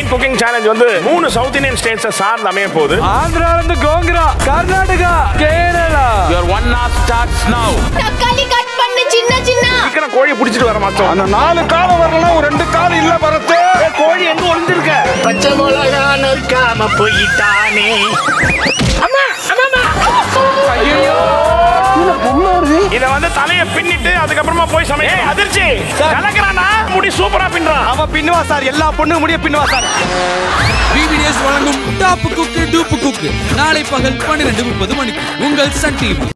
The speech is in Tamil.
நைட் குக்கிங் சேலஞ்ச் வந்து மூணு சவுத் இந்தியன் ஸ்டேட்ஸை சார்ந்து அமைய போகுது ஆந்திரால இருந்து கோங்கரா Karnataka Kerala Your one hour starts now. தக்காளி கட் பண்ணு சின்ன சின்ன சீக்கிரம் கோழியை பிடிச்சிட்டு வர மாட்டோம் அந்த நாலு காலம் வரலன்னா ஒரு ரெண்டு காலம் இல்ல பரத்து கோழி எங்க ஒளிஞ்சிருக்க பச்சை மிளகா நறுக்காம போயிட்டானே இத வந்து தலைய பின்னிட்டு அதுக்கப்புறமா போய் சமை ஏய், அதிர்ச்சி கலக்குறானா முடி சூப்பரா பின்றான் அவன் பின்னுவா சார் எல்லா பொண்ணு முடிய பின்னுவா சார் பிபிடிஎஸ் வழங்கும் டாப்பு குக்கு டூப்பு குக்கு நாளை பகல் பன்னிரண்டு முப்பது மணிக்கு உங்கள் சன் டிவி